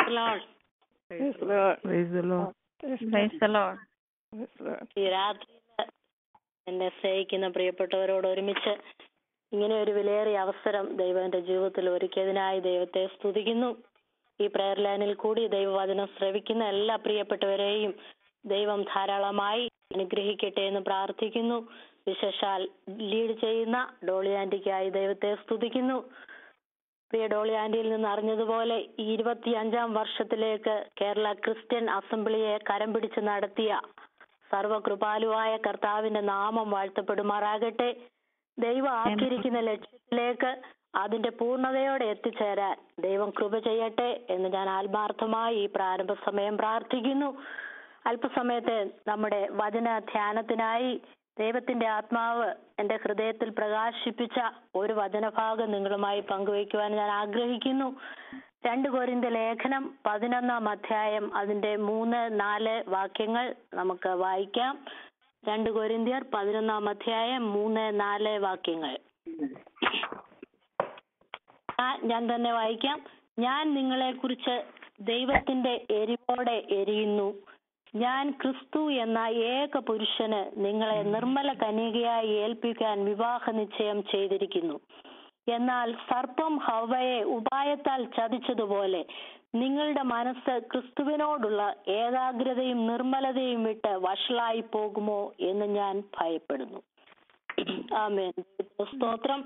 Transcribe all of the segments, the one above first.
Lord. Praise the Lord. Praise the Lord. Praise the Lord. Praise the Lord. ഈ രാത്രിയില് എന്നെ സ്നേഹിക്കുന്ന പ്രിയപ്പെട്ടവരോട് ഒരുമിച്ച് ഇങ്ങനെ ഒരു വിലയേറിയ അവസരം ദൈവം എന്റെ ജീവിതത്തിൽ ഒരുക്കിയതിനായി ദൈവത്തെ സ്തുതിക്കുന്നു ഈ പ്രയർ ലൈനിൽ കൂടി ദൈവവചനം ശ്രവിക്കുന്ന എല്ലാ പ്രിയപ്പെട്ടവരെയും ദൈവം ധാരാളമായി അനുഗ്രഹിക്കട്ടെ എന്ന് പ്രാർത്ഥിക്കുന്നു വിശേഷാൽ ലീഡ് ചെയ്യുന്ന ഡോളി ആന്റിക്കായി ദൈവത്തെ സ്തുതിക്കുന്നു പ്രിയ ഡോളി ആന്റിയിൽ നിന്ന് അറിഞ്ഞതുപോലെ ഈ ഇരുപത്തി അഞ്ചാം വർഷത്തിലേക്ക് കേരള ക്രിസ്ത്യൻ അസംബ്ലിയെ കരം പിടിച്ച് നടത്തിയ സർവകൃപാലുവായ കർത്താവിന്റെ നാമം വാഴ്ത്തപ്പെടുമാറാകട്ടെ ദൈവം ആക്കിയിരിക്കുന്ന ലക്ഷ്യത്തിലേക്ക് അതിന്റെ പൂർണ്ണതയോടെ എത്തിച്ചേരാൻ ദൈവം കൃപ ചെയ്യട്ടെ എന്ന് ഞാൻ ആത്മാർത്ഥമായി ഈ പ്രാരംഭ സമയം പ്രാർത്ഥിക്കുന്നു അല്പസമയത്തെ നമ്മുടെ വചന ധ്യാനത്തിനായി ദൈവത്തിന്റെ ആത്മാവ് എന്റെ ഹൃദയത്തിൽ പ്രകാശിപ്പിച്ച ഒരു വചനഭാഗം നിങ്ങളുമായി പങ്കുവയ്ക്കുവാൻ ഞാൻ ആഗ്രഹിക്കുന്നു രണ്ട് കോരിന്ത ലേഖനം പതിനൊന്നാം അധ്യായം അതിന്റെ മൂന്ന് നാല് വാക്യങ്ങൾ നമുക്ക് വായിക്കാം രണ്ട് കോരിന്ത്യർ പതിനൊന്നാം അധ്യായം മൂന്ന് നാല് വാക്യങ്ങൾ ആ- ഞാൻ തന്നെ വായിക്കാം ഞാൻ നിങ്ങളെ കുറിച്ച് ദൈവത്തിന്റെ എരിവോടെ എരിയുന്നു ഞാൻ ക്രിസ്തു എന്ന ഏക പുരുഷന് നിങ്ങളെ നിർമ്മല കന്യകയായി ഏൽപ്പിക്കാൻ വിവാഹ നിശ്ചയം ചെയ്തിരിക്കുന്നു എന്നാൽ സർപ്പം ഹവയെ ഉപായത്താൽ ചതിച്ചതുപോലെ നിങ്ങളുടെ മനസ്സ് ക്രിസ്തുവിനോടുള്ള ഏകാഗ്രതയും നിർമ്മലതയും വിട്ട് വഷളായി പോകുമോ എന്ന് ഞാൻ ഭയപ്പെടുന്നു ആമേൻ സ്തോത്രം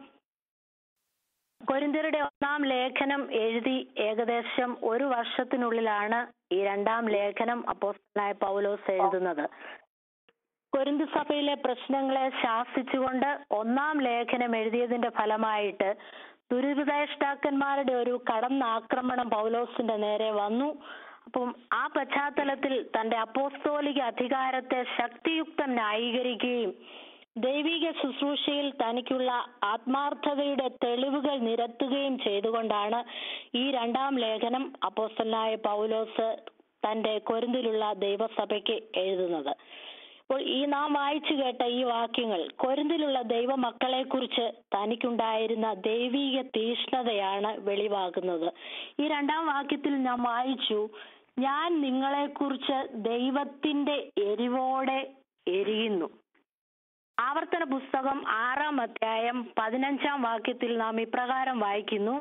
കൊരിന്ത്യരുടെ ഒന്നാം ലേഖനം എഴുതി ഏകദേശം ഒരു വർഷത്തിനുള്ളിലാണ് ഈ രണ്ടാം ലേഖനം അപ്പോസ്തലനായ പൗലോസ് എഴുതുന്നത് കൊരിന്ത് സഭയിലെ പ്രശ്നങ്ങളെ ശാസിച്ചുകൊണ്ട് ഒന്നാം ലേഖനം എഴുതിയതിന്റെ ഫലമായിട്ട് ദുരിതാഷ്ടാക്കന്മാരുടെ ഒരു കടന്നാക്രമണം പൗലോസിന്റെ നേരെ വന്നു അപ്പം ആ പശ്ചാത്തലത്തിൽ തന്റെ അപ്പോസ്തോലിക അധികാരത്തെ ശക്തിയുക്തം ന്യായീകരിക്കുകയും ദൈവിക ശുശ്രൂഷയിൽ തനിക്കുള്ള ആത്മാർത്ഥതയുടെ തെളിവുകൾ നിരത്തുകയും ചെയ്തുകൊണ്ടാണ് ഈ രണ്ടാം ലേഖനം അപ്പോസ്തലനായ പൗലോസ് തന്റെ കൊരിന്തിലുള്ള ദൈവസഭയ്ക്ക് എഴുതുന്നത് അപ്പോൾ ഈ നാം വായിച്ചു കേട്ട ഈ വാക്യങ്ങൾ കൊരിന്തിലുള്ള ദൈവമക്കളെ കുറിച്ച് തനിക്കുണ്ടായിരുന്ന ദൈവിക തീഷ്ണതയാണ് വെളിവാകുന്നത് ഈ രണ്ടാം വാക്യത്തിൽ നാം വായിച്ചു ഞാൻ നിങ്ങളെ കുറിച്ച് ദൈവത്തിന്റെ എരിവോടെ എരിയുന്നു ആവർത്തന പുസ്തകം ആറാം അധ്യായം പതിനഞ്ചാം വാക്യത്തിൽ നാം ഇപ്രകാരം വായിക്കുന്നു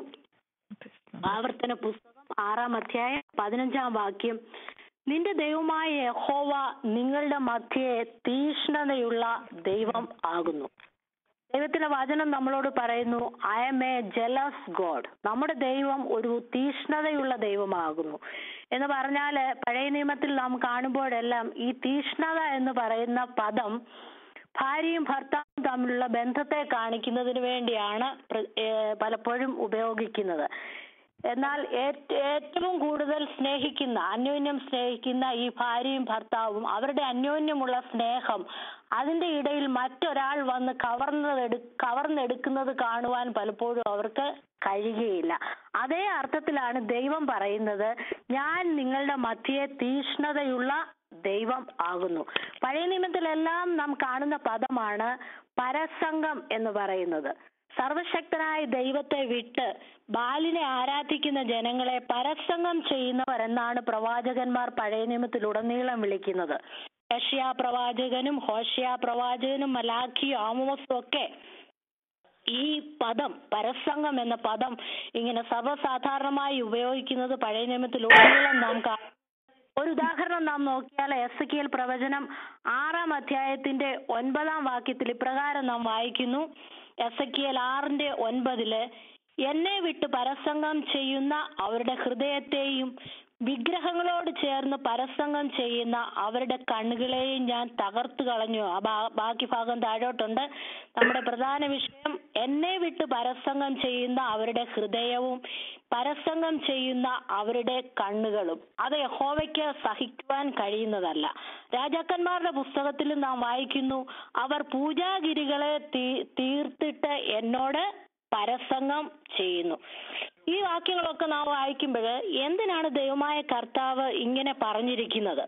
ആവർത്തന പുസ്തകം ആറാം അധ്യായം പതിനഞ്ചാം വാക്യം നിന്റെ ദൈവമായ യഹോവ നിങ്ങളുടെ മധ്യേ തീഷ്ണതയുള്ള ദൈവം ആകുന്നു ദൈവത്തിന്റെ വചനം നമ്മളോട് പറയുന്നു I am a jealous God നമ്മുടെ ദൈവം ഒരു തീഷ്ണതയുള്ള ദൈവമാകുന്നു എന്ന് പറഞ്ഞാല് പഴയ നിയമത്തിൽ നാം കാണുമ്പോഴെല്ലാം ഈ തീഷ്ണത എന്ന് പറയുന്ന പദം ഭാര്യയും ഭർത്താവും തമ്മിലുള്ള ബന്ധത്തെ കാണിക്കുന്നതിന് വേണ്ടിയാണ് പ്ര- ഏഹ് പലപ്പോഴും ഉപയോഗിക്കുന്നത് എന്നാൽ ഏറ്റ് ഏറ്റവും കൂടുതൽ സ്നേഹിക്കുന്ന അന്യോന്യം സ്നേഹിക്കുന്ന ഈ ഭാര്യയും ഭർത്താവും അവരുടെ അന്യോന്യമുള്ള സ്നേഹം അതിന്റെ ഇടയിൽ മറ്റൊരാൾ വന്ന് കവർന്നതെടു കവർന്നെടുക്കുന്നത് കാണുവാൻ പലപ്പോഴും അവർക്ക് കഴിയുകയില്ല അതേ അർത്ഥത്തിലാണ് ദൈവം പറയുന്നത് ഞാൻ നിങ്ങളുടെ മധ്യേ തീഷ്ണതയുള്ള ദൈവം ആകുന്നു പഴയ നിയമത്തിലെല്ലാം നാം കാണുന്ന പദമാണ് പരസംഗം എന്ന് പറയുന്നത് സർവശക്തനായ ദൈവത്തെ വിട്ട് ബാലിനെ ആരാധിക്കുന്ന ജനങ്ങളെ പരസംഗം ചെയ്യുന്നവർ എന്നാണ് പ്രവാചകന്മാർ പഴയ നിയമത്തിലുടനീളം വിളിക്കുന്നത് യഷ്യാ പ്രവാചകനും ഹോഷ്യ പ്രവാചകനും മലാഖിയും ആമോസും ഒക്കെ ഈ പദം പരസംഗം എന്ന പദം ഇങ്ങനെ സർവ്വസാധാരണമായി ഉപയോഗിക്കുന്നത് പഴയ നിയമത്തിലുടനീളം നാം കാണും ഒരു ഉദാഹരണം നാം നോക്കിയാൽ എസ് കെ എൽ പ്രവചനം ആറാം അധ്യായത്തിന്റെ ഒൻപതാം വാക്യത്തിൽ ഇപ്രകാരം നാം വായിക്കുന്നു എസ് കെ എൽ ആറിന്റെ ഒൻപതില് എന്നെ വിട്ട് പരസംഗം ചെയ്യുന്ന അവരുടെ ഹൃദയത്തെയും വിഗ്രഹങ്ങളോട് ചേർന്ന് പരസംഗം ചെയ്യുന്ന അവരുടെ കണ്ണുകളെയും ഞാൻ തകർത്തു കളഞ്ഞു ആ ബാ- ബാക്കി ഭാഗം താഴോട്ടുണ്ട് നമ്മുടെ പ്രധാന വിഷയം എന്നെ വിട്ട് പരസംഗം ചെയ്യുന്ന അവരുടെ ഹൃദയവും പരസംഗം ചെയ്യുന്ന അവരുടെ കണ്ണുകളും അത് യഹോവയ്ക്ക് സഹിക്കുവാൻ കഴിയുന്നതല്ല രാജാക്കന്മാരുടെ പുസ്തകത്തിൽ നാം വായിക്കുന്നു അവർ പൂജാഗിരികളെ തീ- തീർത്തിട്ട് എന്നോട് പരസംഗം ചെയ്യുന്നു ഈ വാക്യങ്ങളൊക്കെ നാം വായിക്കുമ്പോൾ എന്തിനാണ് ദൈവമായ കർത്താവ് ഇങ്ങനെ പറഞ്ഞിരിക്കുന്നത്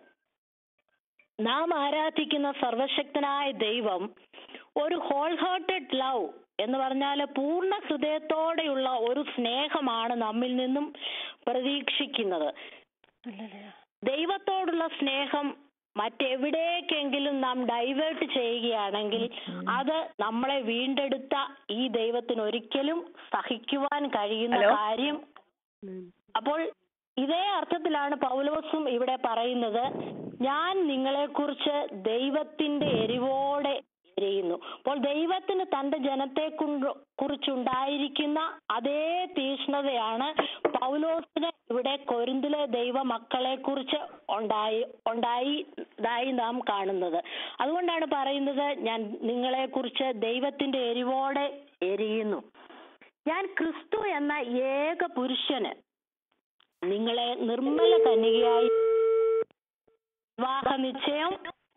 നാം ആരാധിക്കുന്ന സർവശക്തനായ ദൈവം ഒരു ഹോൾ ഹാർട്ടഡ് ലവ് എന്ന് പറഞ്ഞാൽ പൂർണ്ണ ഹൃദയത്തോടെയുള്ള ഒരു സ്നേഹമാണ് നമ്മിൽ നിന്നും പ്രതീക്ഷിക്കുന്നത് ഹല്ലേലൂയ. ദൈവത്തോടുള്ള സ്നേഹം മറ്റെവിടേക്കെങ്കിലും നാം ഡൈവേർട്ട് ചെയ്യുകയാണെങ്കിൽ അത് നമ്മളെ വീണ്ടെടുത്ത ഈ ദൈവത്തിന് ഒരിക്കലും സഹിക്കുവാൻ കഴിയുന്ന ഹലോ? കാര്യം അപ്പോൾ ഇതേ അർത്ഥത്തിലാണ് പൗലോസും ഇവിടെ പറയുന്നത് ഞാൻ നിങ്ങളെക്കുറിച്ച് ദൈവത്തിന്റെ എരിവോടെ എരിയുന്നു അപ്പോൾ ദൈവത്തിന് തന്റെ ജനത്തെ കുണ്ട് കുറിച്ചുണ്ടായിരിക്കുന്ന അതേ തീഷ്ണതയാണ് പൗലോസിന് ഇവിടെ കൊരിന്തിലെ ദൈവ മക്കളെ കുറിച്ച് ഉണ്ടായി ഉണ്ടായി ഇതായി നാം കാണുന്നത് അതുകൊണ്ടാണ് പറയുന്നത് ഞാൻ നിങ്ങളെ കുറിച്ച് ദൈവത്തിന്റെ എരിവോടെ എരിയുന്നു ഞാൻ ക്രിസ്തു എന്ന ഏക പുരുഷന് നിങ്ങളെ നിർമ്മല കന്യകയായി വിവാഹ നിശ്ചയം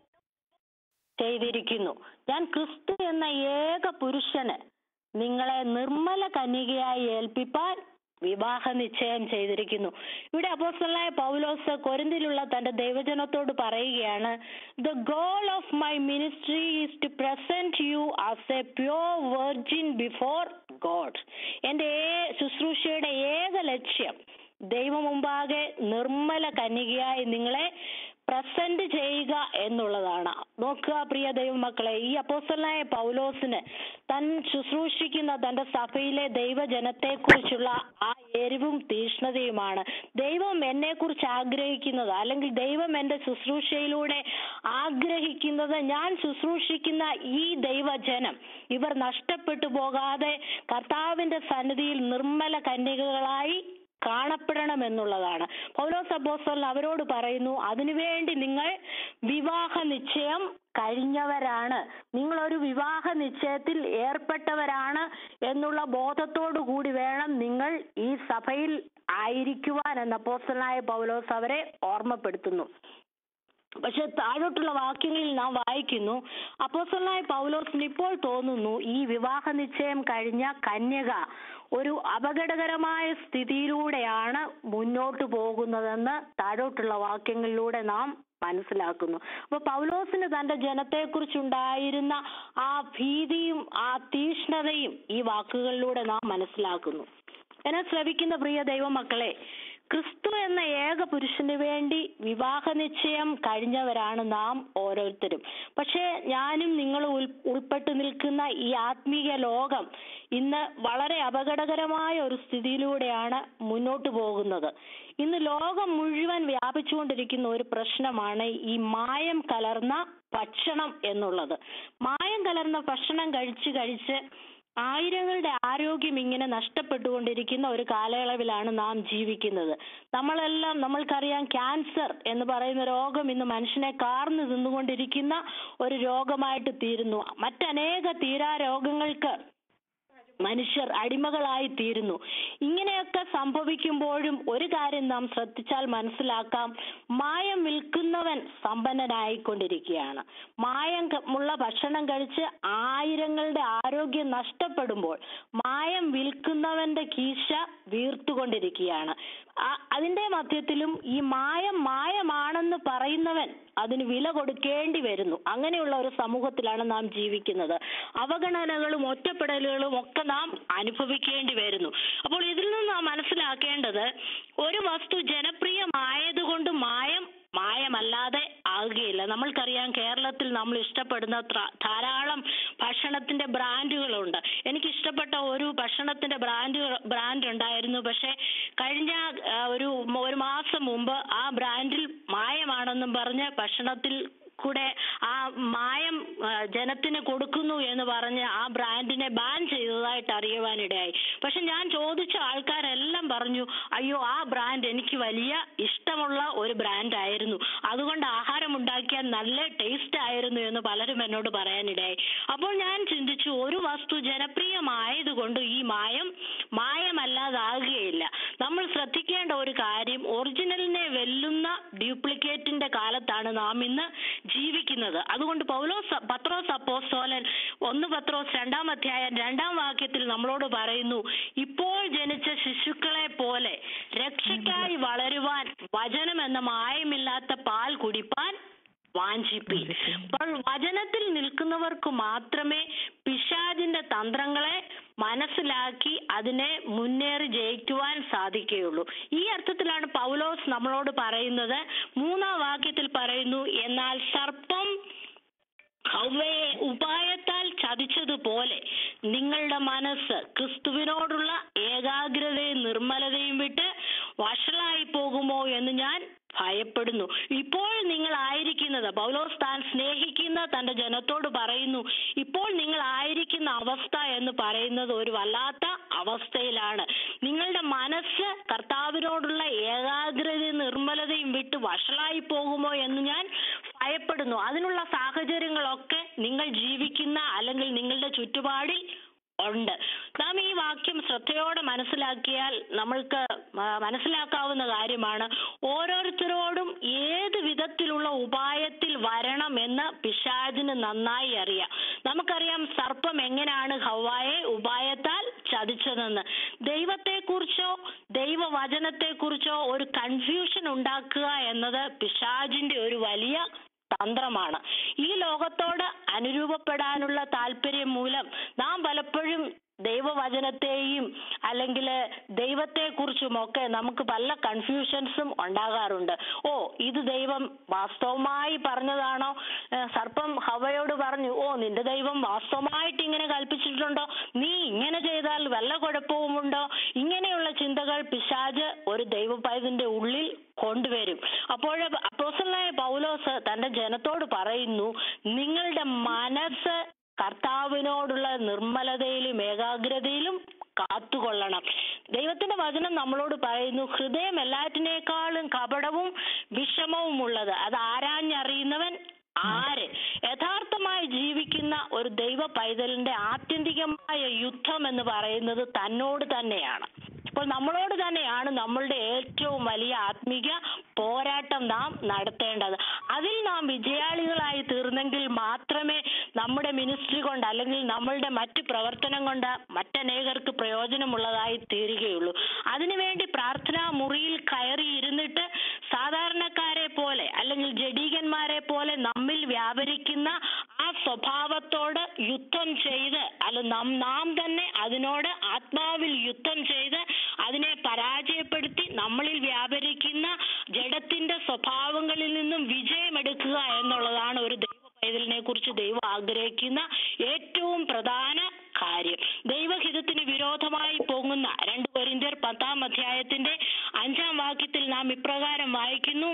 ചെയ്തിരിക്കുന്നു ഞാൻ ക്രിസ്തു എന്ന ഏക പുരുഷന് നിങ്ങളെ നിർമ്മല കന്യകയായി ഏൽപ്പിപ്പാൻ വിവാഹ നിശ്ചയം ചെയ്തിരിക്കുന്നു ഇവിടെ അപ്പോസ്തലനായ പൗലോസ് കൊരിന്തിലുള്ള തന്റെ ദൈവജനത്തോട് പറയുകയാണ് the goal of my ministry is to present you as a pure virgin before God എന്റെ ഏ- ശുശ്രൂഷയുടെ ഏക ലക്ഷ്യം ദൈവം മുമ്പാകെ നിർമ്മല കന്യകയായി നിങ്ങളെ പ്രസന്റ് ചെയ്യുക എന്നുള്ളതാണ് നോക്കുക പ്രിയ ദൈവമക്കളെ ഈ അപ്പോസ്തലനായ പൗലോസിന് താൻ ശുശ്രൂഷിക്കുന്ന തന്റെ സഭയിലെ ദൈവജനത്തെ കുറിച്ചുള്ള ആ എരിവും തീഷ്ണതയുമാണ് ദൈവം എന്നെ കുറിച്ച് ആഗ്രഹിക്കുന്നത് അല്ലെങ്കിൽ ദൈവം എന്റെ ശുശ്രൂഷയിലൂടെ ആഗ്രഹിക്കുന്നത് ഞാൻ ശുശ്രൂഷിക്കുന്ന ഈ ദൈവജനം ഇവർ നഷ്ടപ്പെട്ടു പോകാതെ കർത്താവിന്റെ സന്നിധിയിൽ നിർമ്മല കന്യകകളായി കാണപ്പെടണം എന്നുള്ളതാണ് പൗലോസ് അപ്പോസ്തലൻ അവരോട് പറയുന്നു അതിനുവേണ്ടി നിങ്ങൾ വിവാഹ നിശ്ചയം കഴിഞ്ഞവരാണ് നിങ്ങൾ ഒരു വിവാഹ നിശ്ചയത്തിൽ ഏർപ്പെട്ടവരാണ് എന്നുള്ള ബോധത്തോടു കൂടി വേണം നിങ്ങൾ ഈ സഭയിൽ ആയിരിക്കുവാൻ എന്ന അപ്പോസ്തലനായ പൗലോസ് അവരെ ഓർമ്മപ്പെടുത്തുന്നു പക്ഷെ താഴോട്ടുള്ള വാക്യങ്ങളിൽ നാം വായിക്കുന്നു അപ്പോസ്തലനായ പൗലോസിന് ഇപ്പോൾ തോന്നുന്നു ഈ വിവാഹ നിശ്ചയം കഴിഞ്ഞ കന്യക ഒരു അപകടകരമായ സ്ഥിതിയിലൂടെയാണ് മുന്നോട്ട് പോകുന്നതെന്ന് താഴോട്ടുള്ള വാക്യങ്ങളിലൂടെ നാം മനസ്സിലാക്കുന്നു അപ്പൊ പൗലോസിന് തന്റെ ജനത്തെക്കുറിച്ചുണ്ടായിരുന്ന ആ ഭീതിയും ആ തീഷ്ണതയും ഈ വാക്കുകളിലൂടെ നാം മനസ്സിലാക്കുന്നു എന്നെ ശ്രവിക്കുന്ന പ്രിയ ദൈവമക്കളെ ക്രിസ്തു എന്ന ഏക പുരുഷന് വേണ്ടി വിവാഹ നിശ്ചയം കഴിഞ്ഞവരാണ് നാം ഓരോരുത്തരും പക്ഷേ ഞാനും നിങ്ങൾ ഉൾപ്പെട്ടു നിൽക്കുന്ന ഈ ആത്മീയ ലോകം ഇന്ന് വളരെ അപകടകരമായ ഒരു സ്ഥിതിയിലൂടെയാണ് മുന്നോട്ട് പോകുന്നത് ഇന്ന് ലോകം മുഴുവൻ വ്യാപിച്ചുകൊണ്ടിരിക്കുന്ന ഒരു പ്രശ്നമാണ് ഈ മായം കലർന്ന ഭക്ഷണം എന്നുള്ളത് മായം കലർന്ന ഭക്ഷണം കഴിച്ച് കഴിച്ച് ആയിരങ്ങളുടെ ആരോഗ്യം ഇങ്ങനെ നഷ്ടപ്പെട്ടുകൊണ്ടിരിക്കുന്ന ഒരു കാലയളവിലാണ് നാം ജീവിക്കുന്നത് നമ്മളെല്ലാം നമ്മൾക്കറിയാം ക്യാൻസർ എന്ന് പറയുന്ന രോഗം ഇന്ന് മനുഷ്യനെ കാർന്നു തിന്നുകൊണ്ടിരിക്കുന്ന ഒരു രോഗമായിട്ട് തീരുന്നു മറ്റനേക തീരാ രോഗങ്ങൾക്ക് മനുഷ്യർ അടിമകളായി തീരുന്നു ഇങ്ങനെയൊക്കെ സംഭവിക്കുമ്പോഴും ഒരു കാര്യം നാം ശ്രദ്ധിച്ചാൽ മനസ്സിലാക്കാം മായം വിൽക്കുന്നവൻ സമ്പന്നനായിക്കൊണ്ടിരിക്കുകയാണ് മായം ക- ഉള്ള ഭക്ഷണം കഴിച്ച് ആയിരങ്ങളുടെ ആരോഗ്യം നഷ്ടപ്പെടുമ്പോൾ മായം വിൽക്കുന്നവന്റെ കീശ വീർത്തുകൊണ്ടിരിക്കുകയാണ് ആ- അതിന്റെ മധ്യത്തിലും ഈ മായം മായമാണെന്ന് പറയുന്നവൻ അതിന് വില കൊടുക്കേണ്ടി വരുന്നു അങ്ങനെയുള്ള ഒരു സമൂഹത്തിലാണ് നാം ജീവിക്കുന്നത് അവഗണനകളും ഒറ്റപ്പെടലുകളും ഒക്കെ നാം അനുഭവിക്കേണ്ടി വരുന്നു അപ്പോൾ ഇതിൽ നിന്ന് നാം മനസ്സിലാക്കേണ്ടത് ഒരു വസ്തു ജനപ്രിയമായതുകൊണ്ട് മായം മായമല്ലാതെ ആകുകയില്ല നമ്മൾക്കറിയാം കേരളത്തിൽ നമ്മൾ ഇഷ്ടപ്പെടുന്ന ത്ര- ധാരാളം ഭക്ഷണത്തിന്റെ ബ്രാൻഡുകളുണ്ട് എനിക്ക് ഇഷ്ടപ്പെട്ട ഒരു ഭക്ഷണത്തിന്റെ ബ്രാൻഡ് ബ്രാൻഡ് ഉണ്ടായിരുന്നു പക്ഷെ കഴിഞ്ഞ ആ, ഒരു ഒരു മാസം മുമ്പ് ആ ബ്രാൻഡിൽ മായമാണെന്നും പറഞ്ഞ് ഭക്ഷണത്തിൽ കൂടെ ആ മായം ആ, ജനത്തിന് കൊടുക്കുന്നു എന്ന് പറഞ്ഞ് ആ ബ്രാൻഡിനെ ബാൻ ചെയ്തതായിട്ട് അറിയുവാനിടയായി പക്ഷെ ഞാൻ ചോദിച്ച ആൾക്കാരെല്ലാം പറഞ്ഞു അയ്യോ ആ ബ്രാൻഡ് എനിക്ക് വലിയ ഇഷ്ടമുള്ള ഒരു ബ്രാൻഡ് ആയിരുന്നു അതുകൊണ്ട് ആഹാരം ഉണ്ടാക്കിയാൽ നല്ല ടേസ്റ്റ് ആയിരുന്നു എന്ന് പലരും എന്നോട് പറയാനിടയായി അപ്പോൾ ഞാൻ ചിന്തിച്ചു ഒരു വസ്തു ജനപ്രിയമായതുകൊണ്ട് ഈ മായം മായമല്ലാതാകുകയില്ല നമ്മൾ ശ്രദ്ധിക്കേണ്ട ഒരു കാര്യം ഒറിജിനലിനെ വെല്ലുന്ന ഡ്യൂപ്ലിക്കേറ്റിന്റെ കാലത്താണ് നാം ഇന്ന് ജീവിക്കുന്നത് അതുകൊണ്ട് പൗലോസ് പത്രോസ് അപ്പോസ്തോലൻ ഒന്ന് പത്രോസ് രണ്ടാം അധ്യായം രണ്ടാം വാക്യത്തിൽ നമ്മളോട് പറയുന്നു ഇപ്പോൾ ജനിച്ച ശിശുക്കളെ പോലെ രക്ഷയ്ക്കായി വളരുവാൻ വചനം എന്ന മായമില്ലാത്ത പാൽ കുടിപ്പാൻ വാഞ്ചിപ്പീൻ അപ്പോൾ വചനത്തിൽ നിൽക്കുന്നവർക്ക് മാത്രമേ പിശാചിന്റെ തന്ത്രങ്ങളെ മനസ്സിലാക്കി അതിനെ മുന്നേറി ജയിക്കുവാൻ സാധിക്കുകയുള്ളൂ ഈ അർത്ഥത്തിലാണ് പൗലോസ് നമ്മളോട് പറയുന്നത് മൂന്നാം വാക്യത്തിൽ പറയുന്നു എന്നാൽ സർപ്പം ഹവ്വയെ ഉപായത്താൽ ചതിച്ചതുപോലെ നിങ്ങളുടെ മനസ്സ് ക്രിസ്തുവിനോടുള്ള ഏകാഗ്രതയും നിർമ്മലതയും വിട്ട് വഷളായി പോകുമോ എന്ന് ഞാൻ ഭയപ്പെടുന്നു ഇപ്പോൾ നിങ്ങൾ ആയിരിക്കുന്നത് പൗലോസ് താൻ സ്നേഹിക്കുന്ന തന്റെ ജനത്തോട് പറയുന്നു ഇപ്പോൾ നിങ്ങൾ ആയിരിക്കുന്ന അവസ്ഥ എന്ന് പറയുന്നത് ഒരു വല്ലാത്ത അവസ്ഥയിലാണ് നിങ്ങളുടെ മനസ്സ് കർത്താവിനോടുള്ള ഏകാഗ്രതയും നിർമ്മലതയും വിട്ട് വഷളായി പോകുമോ എന്ന് ഞാൻ ഭയപ്പെടുന്നു അതിനുള്ള സാഹചര്യങ്ങളൊക്കെ നിങ്ങൾ ജീവിക്കുന്ന അല്ലെങ്കിൽ നിങ്ങളുടെ ചുറ്റുപാടിൽ ഉണ്ട് നാം ഈ വാക്യം ശ്രദ്ധയോടെ മനസ്സിലാക്കിയാൽ നമ്മൾക്ക് ആ, മനസ്സിലാക്കാവുന്ന കാര്യമാണ് ഓരോരുത്തരോടും ഏത് വിധത്തിലുള്ള ഉപായത്തിൽ വരണമെന്ന് പിശാചിന് നന്നായി അറിയാം നമുക്കറിയാം സർപ്പം എങ്ങനെയാണ് ഹവായെ ഉപായത്താൽ ചതിച്ചതെന്ന് ദൈവത്തെക്കുറിച്ചോ ദൈവവചനത്തെക്കുറിച്ചോ ഒരു കൺഫ്യൂഷൻ ഉണ്ടാക്കുക എന്നത് പിശാചിന്റെ ഒരു വലിയ തന്ത്രമാണ് ഈ ലോകത്തോട് അനുരൂപപ്പെടാനുള്ള താല്പര്യം മൂലം നാം പലപ്പോഴും ദൈവവചനത്തെയും അല്ലെങ്കിൽ ദൈവത്തെക്കുറിച്ചുമൊക്കെ നമുക്ക് പല കൺഫ്യൂഷൻസും ഉണ്ടാകാറുണ്ട് ഓ ഇത് ദൈവം വാസ്തവമായി പറഞ്ഞതാണോ ഏഹ് സർപ്പം ഹവയോട് പറഞ്ഞു ഓ നിന്റെ ദൈവം വാസ്തവമായിട്ട് ഇങ്ങനെ കൽപ്പിച്ചിട്ടുണ്ടോ നീ ഇങ്ങനെ ചെയ്താൽ വല്ല കുഴപ്പവുമുണ്ടോ ഇങ്ങനെയുള്ള ചിന്തകൾ പിശാജ് ഒരു ദൈവപൈതന്റെ ഉള്ളിൽ കൊണ്ടുവരും അപ്പോൾ അപ്പോസലായ പൗലോസ് തന്റെ ജനത്തോട് പറയുന്നു നിങ്ങളുടെ മനസ്സ് കർത്താവിനോടുള്ള നിർമ്മലതയിലും ഏകാഗ്രതയിലും കാത്തുകൊള്ളണം ദൈവത്തിന്റെ വചനം നമ്മളോട് പറയുന്നു ഹൃദയം എല്ലാറ്റിനേക്കാളും കപടവും വിഷമവും ഉള്ളത് അത് ആരാഞ്ഞറിയുന്നവൻ ആര് യഥാർത്ഥമായി ജീവിക്കുന്ന ഒരു ദൈവ പൈതലിന്റെ ആത്യന്തികമായ യുദ്ധം എന്ന് പറയുന്നത് തന്നോട് തന്നെയാണ് അപ്പോൾ നമ്മളോട് തന്നെയാണ് നമ്മളുടെ ഏറ്റവും വലിയ ആത്മീക പോരാട്ടം നാം നടത്തേണ്ടത് അതിൽ നാം വിജയാളികളായി തീർന്നെങ്കിൽ മാത്രമേ നമ്മുടെ മിനിസ്ട്രി കൊണ്ട് അല്ലെങ്കിൽ നമ്മളുടെ മറ്റു പ്രവർത്തനം കൊണ്ട് മറ്റനേകർക്ക് പ്രയോജനമുള്ളതായി തീരുകയുള്ളൂ അതിനുവേണ്ടി പ്രാർത്ഥനാ മുറിയിൽ കയറി ഇരുന്നിട്ട് സാധാരണക്കാരെ പോലെ അല്ലെങ്കിൽ ജഡീകന്മാരെ പോലെ നമ്മിൽ വ്യാപരിക്കുന്ന ആ സ്വഭാവത്തോട് യുദ്ധം ചെയ്ത് അല്ല നാം നാം തന്നെ അതിനോട് ആത്മാവിൽ യുദ്ധം ചെയ്ത് അതിനെ പരാജയപ്പെടുത്തി നമ്മളിൽ വ്യാപരിക്കുന്ന ജഡത്തിന്റെ സ്വഭാവങ്ങളിൽ നിന്നും വിജയമെടുക്കുക എന്നുള്ളതാണ് ഒരു ദൈവ പൈതലിനെ കുറിച്ച് ദൈവം ആഗ്രഹിക്കുന്ന ഏറ്റവും പ്രധാന കാര്യം ദൈവഹിതത്തിന് വിരോധമായി പൊങ്ങുന്ന രണ്ട് കൊരിന്ത്യർ പത്താം അധ്യായത്തിന്റെ അഞ്ചാം വാക്യത്തിൽ നാം ഇപ്രകാരം വായിക്കുന്നു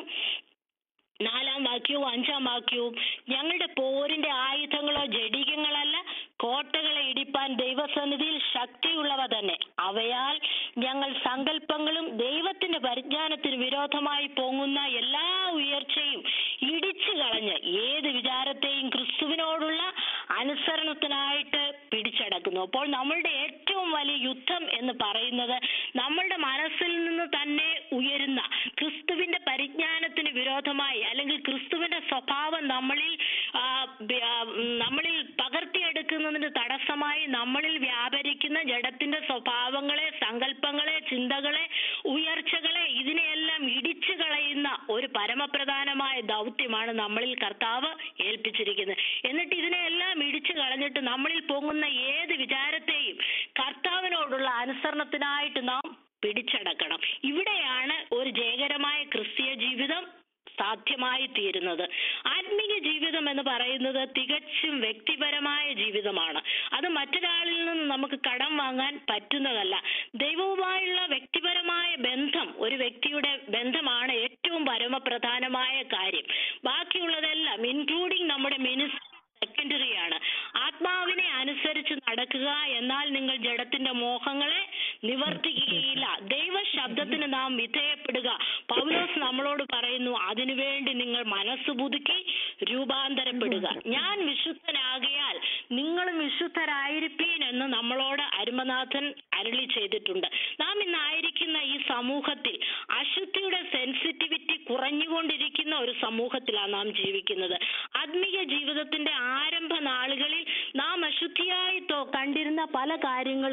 നാലാം വാക്യവും അഞ്ചാം വാക്യവും ഞങ്ങളുടെ പോരിന്റെ ആയുധങ്ങളോ ജഡികങ്ങളല്ല കോട്ടകളെ ഇടിപ്പാൻ ദൈവസന്നിധിയിൽ ശക്തിയുള്ളവ തന്നെ അവയാൽ ഞങ്ങൾ സങ്കല്പങ്ങളും ദൈവത്തിന്റെ പരിജ്ഞാനത്തിന് വിരോധമായി പൊങ്ങുന്ന എല്ലാ ഉയർച്ചയും ഇടിച്ചു കളഞ്ഞ് ഏത് വിചാരത്തെയും ക്രിസ്തുവിനോടുള്ള അനുസരണത്തിനായിട്ട് പിടിച്ചടക്കുന്നു അപ്പോൾ നമ്മളുടെ ഏറ്റവും വലിയ യുദ്ധം എന്ന് പറയുന്നത് നമ്മളുടെ മനസ്സിൽ നിന്ന് തന്നെ ഉയരുന്ന ക്രിസ്തുവിന്റെ പരിജ്ഞാനത്തിന് വിരോധമായി അല്ലെങ്കിൽ ക്രിസ്തുവിന്റെ സ്വഭാവം നമ്മളിൽ ആ, ബ- ആ, ഉം, നമ്മളിൽ പകർത്തിയെടുക്കുന്നതിന് തടസ്സമായി നമ്മളിൽ വ്യാപരിക്കുന്ന ജഡത്തിന്റെ സ്വഭാവങ്ങളെ സങ്കല്പങ്ങളെ ചിന്തകളെ ഉയർച്ചകളെ ഇതിനെയെല്ലാം ഇടിച്ചു കളയുന്ന ഒരു പരമപ്രധാനമായ ദൗത്യമാണ് നമ്മളിൽ കർത്താവ് ഏൽപ്പിച്ചിരിക്കുന്നത് എന്നിട്ട് ഇതിനെയെല്ലാം ഇടിച്ചു കളഞ്ഞിട്ട് നമ്മളിൽ പൊങ്ങുന്ന ഏത് വിചാരത്തെയും കർത്താവിനോടുള്ള അനുസരണത്തിനായിട്ട് നാം പിടിച്ചടക്കണം ഇവിടെയാണ് ഒരു ജയകരമായ ക്രിസ്തീയ ജീവിതം സാധ്യമായി തീരുന്നത് ആത്മീയ ജീവിതം എന്ന് പറയുന്നത് തികച്ചും വ്യക്തിപരമായ ജീവിതമാണ് അത് മറ്റൊരാളിൽ നിന്ന് നമുക്ക് കടം വാങ്ങാൻ പറ്റുന്നതല്ല ദൈവവുമായുള്ള വ്യക്തിപരമായ ബന്ധം ഒരു വ്യക്തിയുടെ ബന്ധമാണ് ഏറ്റവും പരമപ്രധാനമായ കാര്യം ബാക്കിയുള്ളതെല്ലാം ഇൻക്ലൂഡിങ് നമ്മുടെ മിനിസ്റ്റർ സെക്കൻഡറി ആണ് ആത്മാവിനെ അനുസരിച്ച് നടക്കുക എന്നാൽ നിങ്ങൾ ജഡത്തിന്റെ മോഹങ്ങളെ നിവർത്തിക്കുകയില്ല ദൈവ ശബ്ദത്തിന് നാം വിധേയപ്പെടുക പൗലോസ് നമ്മളോട് പറയുന്നു അതിനുവേണ്ടി നിങ്ങൾ മനസ്സ് പുതുക്കി രൂപാന്തരപ്പെടുക ഞാൻ വിശുദ്ധനാകയാൽ നിങ്ങളും വിശുദ്ധരായിരിപ്പീൻ എന്ന് നമ്മളോട് അരുമനാഥൻ അരുളി ചെയ്തിട്ടുണ്ട് നാം ഇന്നായിരിക്കുന്ന ഈ സമൂഹത്തിൽ അശുദ്ധിയുടെ സെൻസിറ്റിവിറ്റി കുറഞ്ഞുകൊണ്ടിരിക്കുന്ന ഒരു സമൂഹത്തിലാണ് നാം ജീവിക്കുന്നത് ആത്മീയ ജീവിതത്തിന്റെ ആരംഭ നാളുകളിൽ നാം അശുദ്ധിയായി തോ- കണ്ടിരുന്ന പല കാര്യങ്ങളും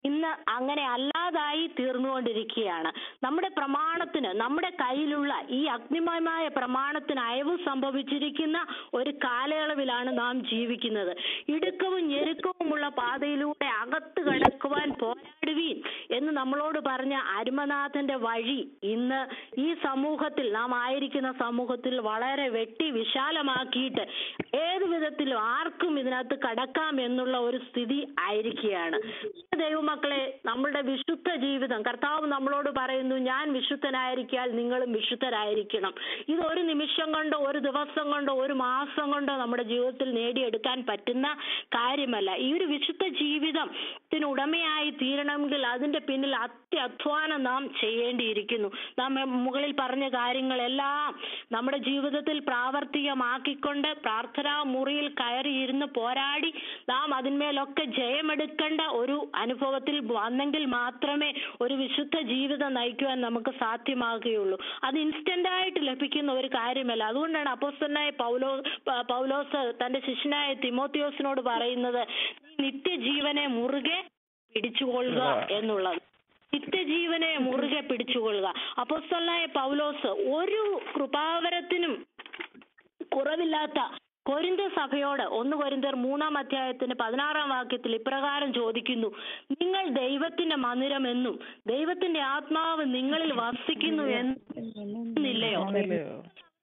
ഇന്ന് അങ്ങനെ അല്ലാതായി തീർന്നുകൊണ്ടിരിക്കുകയാണ് നമ്മുടെ പ്രമാണത്തിന് നമ്മുടെ കയ്യിലുള്ള ഈ അഗ്നിമയമായ പ്രമാണത്തിന് അയവ് സംഭവിച്ചിരിക്കുന്ന ഒരു കാലയളവിലാണ് നാം ജീവിക്കുന്നത് ഇടുക്കവും ഞെരുക്കവുമുള്ള പാതയിലൂടെ അകത്ത് കടക്കുവാൻ പോരാടുവീൻ എന്ന് നമ്മളോട് പറഞ്ഞ അരുമനാഥന്റെ വഴി ഇന്ന് ഈ സമൂഹത്തിൽ നാം ആയിരിക്കുന്ന സമൂഹത്തിൽ വളരെ വെട്ടി വിശാലമാക്കിയിട്ട് ഏത് വിധത്തിലും ആർക്കും ഇതിനകത്ത് കടക്കാം എന്നുള്ള ഒരു സ്ഥിതി ആയിരിക്കുകയാണ് ദൈവമക്കളെ നമ്മളുടെ വിശുദ്ധ ജീവിതം കർത്താവ് നമ്മളോട് പറയുന്നു ഞാൻ വിശുദ്ധനായിരിക്കാൽ നിങ്ങളും വിശുദ്ധരായിരിക്കണം ഇത് ഒരു നിമിഷം കൊണ്ടോ ഒരു ദിവസം കൊണ്ടോ ഒരു മാസം കൊണ്ടോ നമ്മുടെ ജീവിതത്തിൽ നേടിയെടുക്കാൻ പറ്റുന്ന കാര്യമല്ല ഈ ഒരു വിശുദ്ധ ജീവിതത്തിന് ഉടമയായി തീരണമെങ്കിൽ അതിന്റെ പിന്നിൽ അത്യധ്വാനം നാം ചെയ്യേണ്ടിയിരിക്കുന്നു നാം മുകളിൽ പറഞ്ഞ കാര്യങ്ങളെല്ലാം നമ്മുടെ ജീവിതത്തിൽ പ്രാവർത്തികമാക്കിക്കൊണ്ട് പ്രാർത്ഥനാ മുറിയിൽ കയറിയിരുന്ന് പോരാടി നാം അതിന്മേലൊക്കെ ജയമെടുക്കേണ്ട ഒരു അനുഭവത്തിൽ വന്നെങ്കിൽ മാത്രമേ ഒരു വിശുദ്ധ ജീവിതം നയിക്കുവാൻ നമുക്ക് സാധ്യമാകുകയുള്ളൂ അത് ഇൻസ്റ്റന്റ് ആയിട്ട് ലഭിക്കുന്ന ഒരു കാര്യമല്ല അതുകൊണ്ടാണ് അപ്പോസ്തലനായ പൗലോ പ- പൗലോസ് തന്റെ ശിഷ്യനായ തിമോത്തിയോസിനോട് പറയുന്നത് "നീ നിത്യജീവനെ മുറുകെ പിടിച്ചുകൊള്ളുക എന്നുള്ളത് നിത്യജീവനെ മുറുകെ പിടിച്ചുകൊള്ളുക അപ്പോസ്തലനായ പൗലോസ് ഒരു കൃപാവരത്തിനും കുറവില്ലാത്ത കൊരിന്ത സഭയോട് ഒന്ന് കൊരിന്തർ മൂന്നാം അധ്യായത്തിന്റെ പതിനാറാം വാക്യത്തിൽ ഇപ്രകാരം ചോദിക്കുന്നു നിങ്ങൾ ദൈവത്തിന്റെ മന്ദിരമെന്നും ദൈവത്തിന്റെ ആത്മാവ് നിങ്ങളിൽ വസിക്കുന്നു എന്നില്ലയോ ആണല്ലയോ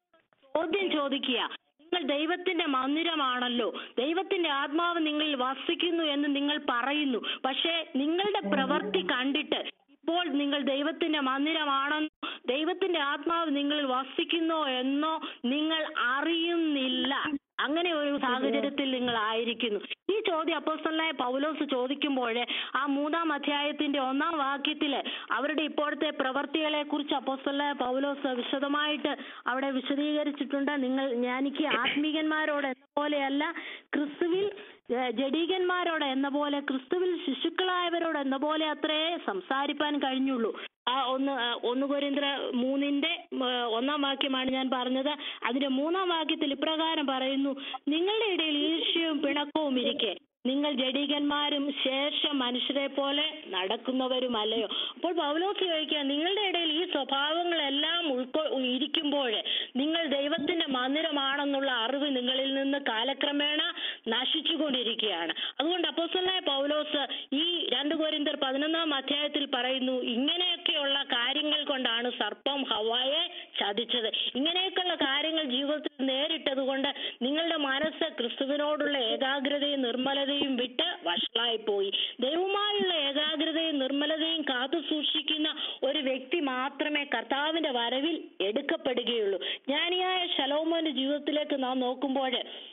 ചോദ്യം ചോദിക്കുക നിങ്ങൾ ദൈവത്തിന്റെ മന്ദിരമാണല്ലോ ദൈവത്തിന്റെ ആത്മാവ് നിങ്ങളിൽ വസിക്കുന്നു എന്ന് നിങ്ങൾ പറയുന്നു പക്ഷേ നിങ്ങളുടെ പ്രവൃത്തി കണ്ടിട്ട് ഇപ്പോൾ നിങ്ങൾ ദൈവത്തിന്റെ മന്ദിരമാണെന്നോ ദൈവത്തിന്റെ ആത്മാവ് നിങ്ങളിൽ വസിക്കുന്നോ എന്നോ നിങ്ങൾ അറിയുന്നില്ല അങ്ങനെ ഒരു സാഹചര്യത്തിൽ നിങ്ങൾ ആയിരിക്കുന്നു ഈ ചോദ്യം അപ്പോസ്തലനായ പൗലോസ് ചോദിക്കുമ്പോൾ ആ മൂന്നാം അധ്യായത്തിന്റെ ഒന്നാം വാക്യത്തില് അവരുടെ ഇപ്പോഴത്തെ പ്രവർത്തികളെ കുറിച്ച് അപ്പോസ്തലനായ പൗലോസ് വിശദമായിട്ട് അവിടെ വിശദീകരിച്ചിട്ടുണ്ട് നിങ്ങൾ ഞാനിക്ക് ആത്മീകന്മാരോട് എന്ന പോലെയല്ല ക്രിസ്തുവിൽ ഏഹ്, ജഡീകന്മാരോട് എന്ന പോലെ ക്രിസ്തുവിൽ ശിശുക്കളായവരോട് എന്ന പോലെ അത്രേ സംസാരിപ്പാൻ കഴിഞ്ഞുള്ളൂ ആ ഒന്ന് ആ, ഒന്ന് കൊരിന്ത്ര മൂന്നിന്റെ ഉം, ഏഹ്, ഒന്നാം വാക്യമാണ് ഞാൻ പറഞ്ഞത് അതിന്റെ മൂന്നാം വാക്യത്തിൽ ഇപ്രകാരം പറയുന്നു നിങ്ങളുടെ ഇടയിൽ ഈർഷ്യവും പിണക്കവും ഇരിക്കെ നിങ്ങൾ ജഡീകന്മാരും ശേഷം മനുഷ്യരെ പോലെ നടക്കുന്നവരുമല്ലയോ അപ്പോൾ പൗലോസ് ചോദിക്കുക നിങ്ങളുടെ ഇടയിൽ ഈ സ്വഭാവങ്ങളെല്ലാം ഉൾക്കൊ ഇരിക്കുമ്പോൾ നിങ്ങൾ ദൈവത്തിന്റെ മന്ദിരമാണെന്നുള്ള അറിവ് നിങ്ങളിൽ നിന്ന് കാലക്രമേണ നശിച്ചുകൊണ്ടിരിക്കുകയാണ് അതുകൊണ്ട് അപ്പോസ്തലനായ പൗലോസ് ഈ രണ്ട് കോരിന്തർ പതിനൊന്നാം അധ്യായത്തിൽ പറയുന്നു ഇങ്ങനെയൊക്കെയുള്ള കാര്യങ്ങൾ കൊണ്ടാണ് സർപ്പം ഹവായെ ചതിച്ചത് ഇങ്ങനെയൊക്കെയുള്ള കാര്യങ്ങൾ ജീവിതത്തിൽ നേരിട്ടത് കൊണ്ട് നിങ്ങളുടെ മനസ്സ് ക്രിസ്തുവിനോടുള്ള ഏകാഗ്രതയും നിർമ്മലതയും വിട്ട് വഷളായി പോയി ദൈവമായുള്ള ഏകാഗ്രതയും നിർമ്മലതയും കാത്തു സൂക്ഷിക്കുന്ന ഒരു വ്യക്തി മാത്രമേ കർത്താവിന്റെ വരവിൽ എടുക്കപ്പെടുകയുള്ളൂ ജ്ഞാനിയായ ശലോമോന്റെ ജീവിതത്തിലേക്ക് നാം നോക്കുമ്പോൾ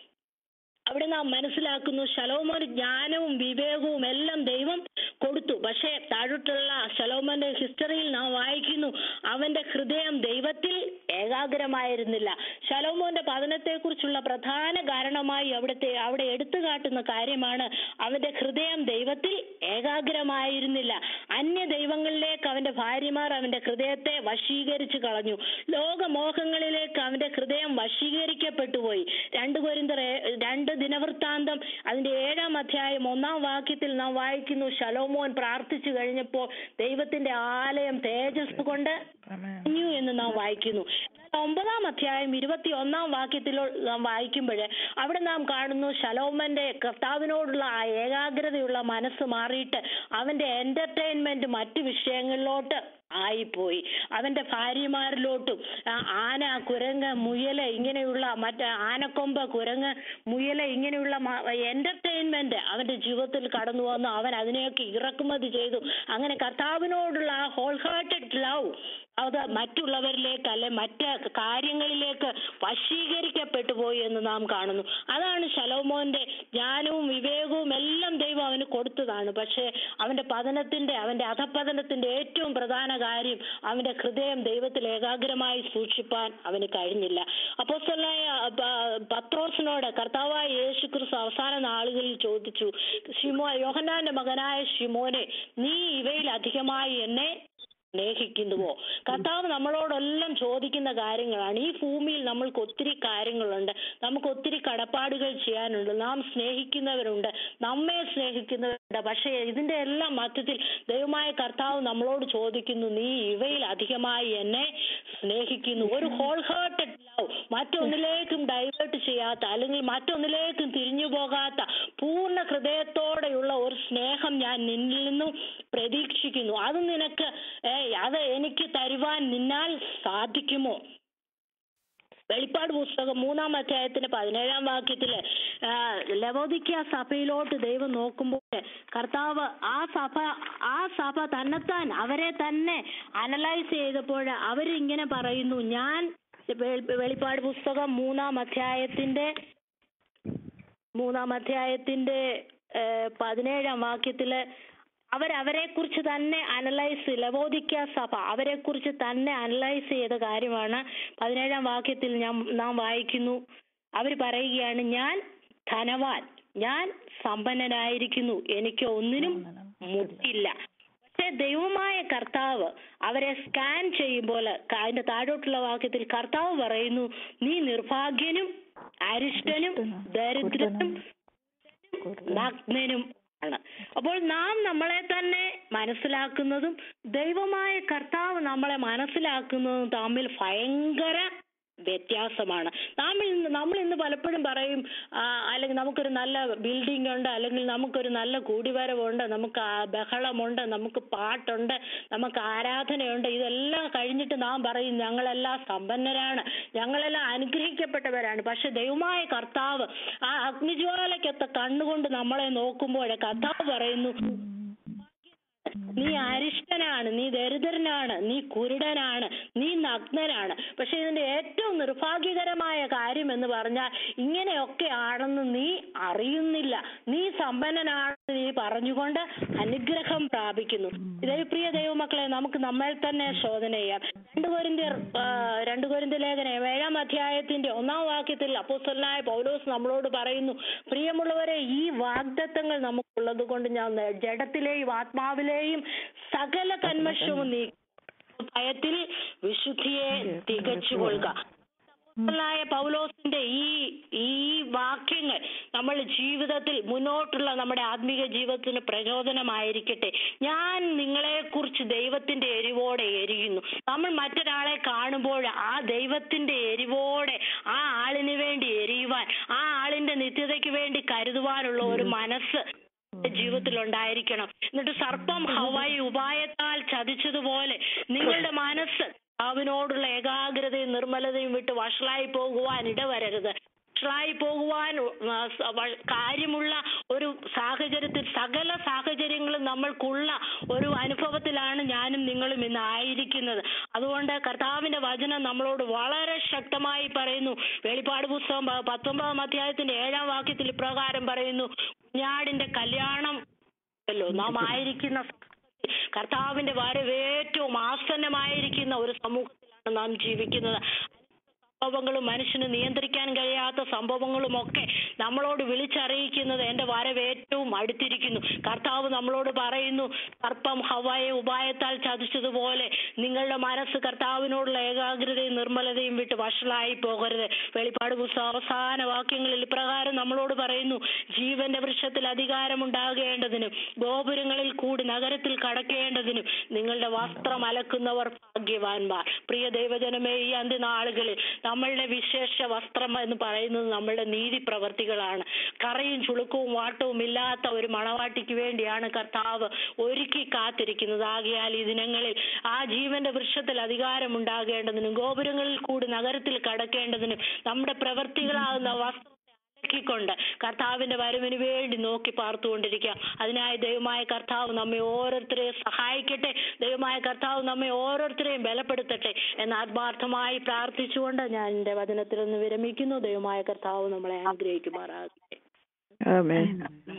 അവിടെ നാം മനസ്സിലാക്കുന്നു ശലോമോന് ജ്ഞാനവും വിവേകവും എല്ലാം ദൈവം കൊടുത്തു പക്ഷേ താഴോട്ടുള്ള ശലോമോന്റെ ഹിസ്റ്ററിയിൽ നാം വായിക്കുന്നു അവന്റെ ഹൃദയം ദൈവത്തിൽ ഏകാഗ്രമായിരുന്നില്ല ശലോമോന്റെ പതനത്തെ കുറിച്ചുള്ള പ്രധാന കാരണമായി അവിടുത്തെ അവിടെ എടുത്തു കാട്ടുന്ന കാര്യമാണ് അവന്റെ ഹൃദയം ദൈവത്തിൽ ഏകാഗ്രമായിരുന്നില്ല അന്യ ദൈവങ്ങളിലേക്ക് അവന്റെ ഭാര്യമാർ അവന്റെ ഹൃദയത്തെ വശീകരിച്ചു കളഞ്ഞു ലോകമോഹങ്ങളിലേക്ക് അവന്റെ ഹൃദയം വശീകരിക്കപ്പെട്ടു പോയി രണ്ട് കൊരിന്തർ ഏ- രണ്ട് ദിനവൃത്താന്തം അതിന്റെ ഏഴാം അധ്യായം ഒന്നാം വാക്യത്തിൽ നാം വായിക്കുന്നു ശലോമോൻ പ്രാർത്ഥിച്ചു കഴിഞ്ഞപ്പോൾ ദൈവത്തിന്റെ ആലയം തേജസ് കൊണ്ട് ആമേൻ കഴിഞ്ഞു എന്ന് നാം വായിക്കുന്നു എന്നാൽ ഒമ്പതാം അധ്യായം ഇരുപത്തി ഒന്നാം വാക്യത്തിൽ നാം വായിക്കുമ്പോൾ അവിടെ നാം കാണുന്നു ശലോമന്റെ കർത്താവിനോടുള്ള ആ ഏകാഗ്രതയുള്ള മനസ്സ് മാറിയിട്ട് അവന്റെ എന്റർടൈൻമെന്റ് മറ്റു വിഷയങ്ങളിലോട്ട് ആയിപ്പോയി അവന്റെ ഭാര്യമാരിലോട്ടും ആ ആന കുരങ്ങ് മുയല് ഇങ്ങനെയുള്ള മറ്റേ ആനക്കൊമ്പ് കുരങ്ങ് മുയല് ഇങ്ങനെയുള്ള എന്റർടൈൻമെന്റ് അവന്റെ ജീവിതത്തിൽ കടന്നു വന്നു അവൻ അതിനെയൊക്കെ ഇറക്കുമതി ചെയ്തു അങ്ങനെ കർത്താവിനോടുള്ള ആ ഹോൾ ഹാർട്ടഡ് ലവ് അത് മറ്റുള്ളവരിലേക്ക് അല്ലെ മറ്റ് കാര്യങ്ങളിലേക്ക് വശീകരിക്കപ്പെട്ടു പോയി എന്ന് നാം കാണുന്നു അതാണ് ശലോമോന്റെ ജ്ഞാനവും വിവേകവും എല്ലാം ദൈവം അവന് കൊടുത്തതാണ് പക്ഷേ അവന്റെ പതനത്തിന്റെ അവന്റെ അധപതനത്തിന്റെ ഏറ്റവും പ്രധാന കാര്യം അവന്റെ ഹൃദയം ദൈവത്തിൽ ഏകാഗ്രമായി സൂക്ഷിപ്പാൻ അവന് കഴിഞ്ഞില്ല അപ്പോസ്തലനായ പ- പത്രോസിനോട് കർത്താവായ യേശു ക്രിസ്തു അവസാന നാളുകളിൽ ചോദിച്ചു ഷിമോ യോഹന്നാന്റെ മകനായ ഷിമോനെ നീ ഇവയിൽ അധികമായി എന്നെ സ്നേഹിക്കുന്നുവോ കർത്താവ് നമ്മളോടെല്ലാം ചോദിക്കുന്ന കാര്യങ്ങളാണ് ഈ ഭൂമിയിൽ നമ്മൾക്ക് ഒത്തിരി കാര്യങ്ങളുണ്ട് നമുക്ക് ഒത്തിരി കടപ്പാടുകൾ ചെയ്യാനുണ്ട് നാം സ്നേഹിക്കുന്നവരുണ്ട് നമ്മെ സ്നേഹിക്കുന്നവരുണ്ട് പക്ഷേ ഇതിന്റെ എല്ലാം മധ്യത്തിൽ ദൈവമായ കർത്താവ് നമ്മളോട് ചോദിക്കുന്നു നീ ഇവയിൽ അധികമായി എന്നെ സ്നേഹിക്കുന്നു ഒരു ഹോൾ ഹാർട്ടഡ് ലവ് മറ്റൊന്നിലേക്കും ഡൈവേർട്ട് ചെയ്യാത്ത അല്ലെങ്കിൽ മറ്റൊന്നിലേക്കും തിരിഞ്ഞു പോകാത്ത പൂർണ്ണ ഹൃദയത്തോടെയുള്ള ഒരു സ്നേഹം ഞാൻ നിന്നിൽ നിന്നും പ്രതീക്ഷിക്കുന്നു അത് നിനക്ക് ഏ, അത് എനിക്ക് തരുവാൻ നിന്നാൽ സാധിക്കുമോ വെളിപ്പാട് പുസ്തകം മൂന്നാം അധ്യായത്തിന്റെ പതിനേഴാം വാക്യത്തില് ആ, ലവോദിക്ക സഭയിലോട്ട് ദൈവം നോക്കുമ്പോൾ കർത്താവ് ആ സഭ ആ സഭ തന്നെത്താൻ അവരെ തന്നെ അനലൈസ് ചെയ്തപ്പോൾ അവരിങ്ങനെ പറയുന്നു ഞാൻ വെ- വെളിപ്പാട് പുസ്തകം മൂന്നാം അധ്യായത്തിന്റെ മൂന്നാം അധ്യായത്തിന്റെ ഏഹ്, പതിനേഴാം വാക്യത്തില് അവരവരെ കുറിച്ച് തന്നെ അനലൈസ് ലവോദിക്ക സഭ അവരെ കുറിച്ച് തന്നെ അനലൈസ് ചെയ്ത കാര്യമാണ് പതിനേഴാം വാക്യത്തിൽ ഞാൻ നാം വായിക്കുന്നു അവർ പറയുകയാണ് ഞാൻ ധനവാൻ ഞാൻ സമ്പന്നനായിരിക്കുന്നു എനിക്ക് ഒന്നിനും മുട്ടില്ല പക്ഷെ ദൈവമായ കർത്താവ് അവരെ സ്കാൻ ചെയ്യുമ്പോൾ ക- അതിന്റെ താഴോട്ടുള്ള വാക്യത്തിൽ കർത്താവ് പറയുന്നു നീ നിർഭാഗ്യനും അരിഷ്ടനും ദരിദ്രനും നഗ്നനും ആണ് അപ്പോൾ നാം നമ്മളെ തന്നെ മനസ്സിലാക്കുന്നതും ദൈവമായ കർത്താവ് നമ്മളെ മനസ്സിലാക്കുന്നതും തമ്മിൽ ഭയങ്കര വ്യത്യാസമാണ് നാം ഇന്ന് നമ്മൾ ഇന്ന് പലപ്പോഴും പറയും ആ, അല്ലെങ്കിൽ നമുക്കൊരു നല്ല ബിൽഡിംഗ് ഉണ്ട് അല്ലെങ്കിൽ നമുക്കൊരു നല്ല കൂടിവരവുണ്ട് നമുക്ക് ആ ബഹളമുണ്ട് നമുക്ക് പാട്ടുണ്ട് നമുക്ക് ആരാധനയുണ്ട് ഇതെല്ലാം കഴിഞ്ഞിട്ട് നാം പറയും ഞങ്ങളെല്ലാം സമ്പന്നരാണ് ഞങ്ങളെല്ലാം അനുഗ്രഹിക്കപ്പെട്ടവരാണ് പക്ഷെ ദൈവമായ കർത്താവ് ആ അഗ്നിജ്വാലയ്ക്കൊത്ത കണ്ണുകൊണ്ട് നമ്മളെ നോക്കുമ്പോൾ കർത്താവ് പറയുന്നു നീ അരിഷ്ടനാണ് നീ ദരിദ്രനാണ് നീ കുരുടനാണ് നീ നഗ്നനാണ് പക്ഷെ ഇതിന്റെ ഏറ്റവും നിർഭാഗ്യകരമായ കാര്യം എന്ന് പറഞ്ഞാൽ ഇങ്ങനെയൊക്കെ ആണെന്ന് നീ അറിയുന്നില്ല നീ സമ്പന്നനാണെന്ന് നീ പറഞ്ഞുകൊണ്ട് അനുഗ്രഹം പ്രാപിക്കുന്നു ഇതേ പ്രിയ ദൈവമക്കളെ നമുക്ക് നമ്മൾ തന്നെ ശോധന ചെയ്യാം രണ്ടു കോരിന്ത്യർ രണ്ടു കോരിന്ത്യ ലേഖനം ഏഴാം അധ്യായത്തിന്റെ ഒന്നാം വാക്യത്തിൽ അപ്പോസ്തലനായ പൗലോസ് നമ്മളോട് പറയുന്നു പ്രിയമുള്ളവരെ ഈ വാഗ്ദത്തങ്ങൾ നമുക്കുള്ളത് കൊണ്ട് ഞാൻ ജഡത്തിലെയും ആത്മാവിലെയും സകല കന്മഷവും നീ ഭയത്തിൽ വിശുദ്ധിയെ തികച്ചുകൊള്ളുക അപ്പോസ്തലനായ പൗലോസിന്റെ ഈ ഈ വാക്യങ്ങൾ നമ്മൾ ജീവിതത്തിൽ മുന്നോട്ടുള്ള നമ്മുടെ ആത്മീക ജീവിതത്തിന് പ്രചോദനമായിരിക്കട്ടെ ഞാൻ നിങ്ങളെ കുറിച്ച് ദൈവത്തിന്റെ എരിവോടെ എരിയുന്നു നമ്മൾ മറ്റൊരാളെ കാണുമ്പോൾ ആ ദൈവത്തിന്റെ എരിവോടെ ആ ആളിന് വേണ്ടി എരിയുവാൻ ആ ആളിന്റെ നിത്യതയ്ക്ക് വേണ്ടി കരുതുവാനുള്ള ഒരു മനസ്സ് ജീവിതത്തിൽ ഉണ്ടായിരിക്കണം എന്നിട്ട് സർപ്പം ഹവായി ഉപായത്താൽ ചതിച്ചതുപോലെ നിങ്ങളുടെ മനസ്സ് അവനോടുള്ള ഏകാഗ്രതയും നിർമ്മലതയും വിട്ട് വഷളായി പോകുവാൻ ഇടവരരുത് വഷളായി പോകുവാൻ ആ, സ- വ- കാര്യമുള്ള ഒരു സാഹചര്യത്തിൽ സകല സാഹചര്യങ്ങളും നമ്മൾക്കുള്ള ഒരു അനുഭവത്തിലാണ് ഞാനും നിങ്ങളും ഇന്ന് ആയിരിക്കുന്നത് അതുകൊണ്ട് കർത്താവിന്റെ വചനം നമ്മളോട് വളരെ ശക്തമായി പറയുന്നു വെളിപ്പാട് പുസ്തകം പ- പത്തൊമ്പതാം അധ്യായത്തിന്റെ ഏഴാം വാക്യത്തിൽ ഇപ്രകാരം പറയുന്നു കുഞ്ഞാടിന്റെ കല്യാണം ല്ലോ നാം ആയിരിക്കുന്ന സമൂഹത്തിൽ കർത്താവിന്റെ വരവ് ഏറ്റവും ആസന്നമായിരിക്കുന്ന ഒരു സമൂഹത്തിലാണ് നാം ജീവിക്കുന്നത് സംഭവങ്ങളും മനുഷ്യന് നിയന്ത്രിക്കാൻ കഴിയാത്ത സംഭവങ്ങളും ഒക്കെ നമ്മളോട് വിളിച്ചറിയിക്കുന്നത് എന്റെ വരവ് ഏറ്റവും അടുത്തിരിക്കുന്നു കർത്താവ് നമ്മളോട് പറയുന്നു സർപ്പം ഹവായെ ഉപായത്താൽ ചതിച്ചതുപോലെ നിങ്ങളുടെ മനസ്സ് കർത്താവിനോടുള്ള ഏകാഗ്രതയും നിർമ്മലതയും വിട്ട് വഷളായി പോകരുത് വെളിപ്പാട് പുസ്തകം അവസാന വാക്യങ്ങളിൽ ഇപ്രകാരം നമ്മളോട് പറയുന്നു ജീവന്റെ വൃക്ഷത്തിൽ അധികാരമുണ്ടാകേണ്ടതിനും ഗോപുരങ്ങളിൽ കൂടി നഗരത്തിൽ കടക്കേണ്ടതിനും നിങ്ങളുടെ വസ്ത്രം അലക്കുന്നവർ ഭാഗ്യവാന്മാർ പ്രിയ ദൈവജനമേ ഈ അന്ത്യനാളുകളിൽ നമ്മളുടെ വിശേഷ വസ്ത്രം എന്ന് പറയുന്നത് നമ്മളുടെ നീതി പ്രവർത്തികളാണ് കറയും ചുളുക്കവും വാട്ടവും ഇല്ലാത്ത ഒരു മണവാട്ടിക്ക് വേണ്ടിയാണ് കർത്താവ് ഒരുക്കി കാത്തിരിക്കുന്നത് ആകയാൽ ഈ ദിനങ്ങളിൽ ആ ജീവന്റെ വൃക്ഷത്തിൽ അധികാരം ഉണ്ടാകേണ്ടതിനും ഗോപുരങ്ങളിൽ കൂടി നഗരത്തിൽ കടക്കേണ്ടതിനും നമ്മുടെ പ്രവർത്തികളാകുന്ന വസ്ത്രം കൊണ്ട് കർത്താവിന്റെ വരവിന് വേണ്ടി നോക്കി പാർത്തുകൊണ്ടിരിക്കുക അതിനായി ദൈവമായ കർത്താവ് നമ്മെ ഓരോരുത്തരെയും സഹായിക്കട്ടെ ദൈവമായ കർത്താവ് നമ്മെ ഓരോരുത്തരെയും ബലപ്പെടുത്തട്ടെ എന്ന് ആത്മാർത്ഥമായി പ്രാർത്ഥിച്ചുകൊണ്ട് ഞാൻ എന്റെ വചനത്തിൽ നിന്ന് വിരമിക്കുന്നു ദൈവമായ കർത്താവ് നമ്മളെ അനുഗ്രഹിക്കുമാറാകട്ടെ Amen.